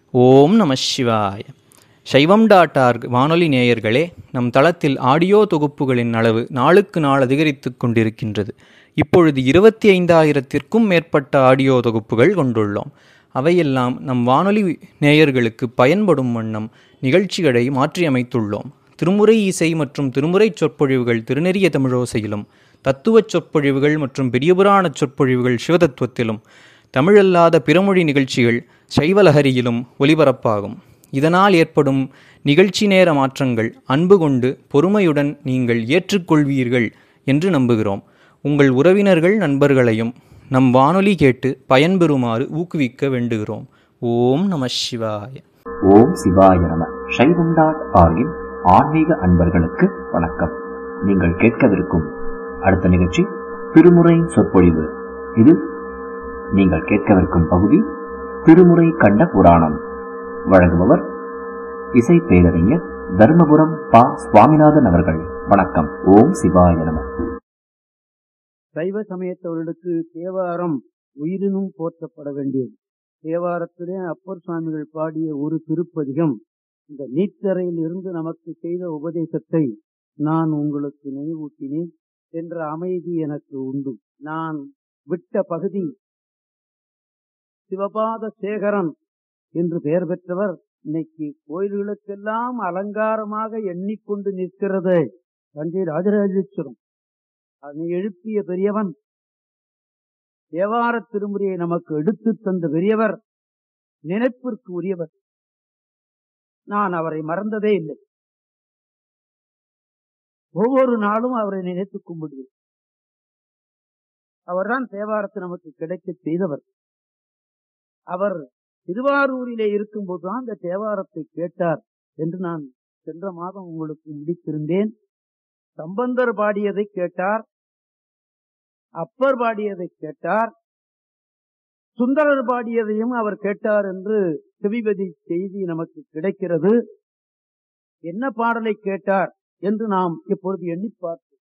ஓம் நம சிவாய சைவம் டாட் ஆர்க் வானொலி நேயர்களே நம் தளத்தில் ஆடியோ தொகுப்புகளின் அளவு நாளுக்கு நாள் அதிகரித்து கொண்டிருக்கின்றது இப்பொழுது இருபத்தி ஐந்தாயிரத்திற்கும் மேற்பட்ட ஆடியோ தொகுப்புகள் கொண்டுள்ளோம் அவையெல்லாம் நம் வானொலி நேயர்களுக்கு பயன்படும் வண்ணம் நிகழ்ச்சிகளை மாற்றியமைத்துள்ளோம் திருமுறை இசை மற்றும் திருமுறை சொற்பொழிவுகள் திருநெறிய தமிழோசையிலும் தத்துவச் சொற்பொழிவுகள் மற்றும் பெரியபுராணச் சொற்பொழிவுகள் சிவதத்துவத்திலும் தமிழல்லாத பிறமொழி நிகழ்ச்சிகள் சைவலஹரியிலும் ஒலிபரப்பாகும் இதனால் ஏற்படும் நிகழ்ச்சி நேர மாற்றங்கள் அன்பு கொண்டு பொறுமையுடன் நீங்கள் ஏற்றுக்கொள்வீர்கள் என்று நம்புகிறோம் உங்கள் உறவினர்கள் நண்பர்களையும் நம் வானொலி கேட்டு பயன்பெறுமாறு ஊக்குவிக்க வேண்டுகிறோம் ஓம் நம சிவாய ஓம் சிவாய நம சைவம் டாட் ஆர்கின் ஆன்மீக அன்பர்களுக்கு வணக்கம் நீங்கள் கேட்கவிருக்கும் அடுத்த நிகழ்ச்சி திருமுறை சொற்பொழிவு இது நீங்கள் கேட்கவிருக்கும் பகுதி திருமுறை கண்ட புராணம் வழங்குபவர் இசை பேரறிஞர் தர்மபுரம் பா சுவாமிநாதன் அவர்கள் வணக்கம் ஓம் சிவாய நம சைவ சமயத்தவர்களுக்கு தேவாரம் உயிரினும் போற்றப்பட வேண்டியது தேவாரத்திலே அப்பர் சுவாமிகள் பாடிய ஒரு திருப்பதிகம் இந்த நீச்சரையில் இருந்து நமக்கு செய்த உபதேசத்தை நான் உங்களுக்கு நினைவூட்டினேன் என்ற அமைதி எனக்கு உண்டு நான் விட்ட பகுதி சிவபாத சேகரன் என்று பெயர் பெற்றவர் இன்னைக்கு கோயில்களுக்கெல்லாம் அலங்காரமாக எண்ணிக்கொண்டு நிற்கிறது தஞ்சை ராஜராஜேஸ்வரம் அதனை எழுப்பிய பெரியவன் தேவார திருமுறையை நமக்கு எடுத்து தந்த பெரியவர் நினைப்பிற்கு உரியவர் நான் அவரை மறந்ததே இல்லை ஒவ்வொரு நாளும் அவரை நினைத்து கும்பிடுவேன் அவர்தான் தேவாரத்தை நமக்கு கிடைக்க செய்தவர் அவர் திருவாரூரிலே இருக்கும்போது தான் இந்த தேவாரத்தை கேட்டார் என்று நான் சென்ற மாதம் உங்களுக்கு முடித்திருந்தேன் சம்பந்தர் பாடியதை கேட்டார் அப்பர் பாடியதை கேட்டார் சுந்தரர் பாடியதையும் அவர் கேட்டார் என்று செவிபதி செய்தி நமக்கு கிடைக்கிறது என்ன பாடலை கேட்டார் என்று நாம் இப்பொழுது எண்ணி பார்ப்போம்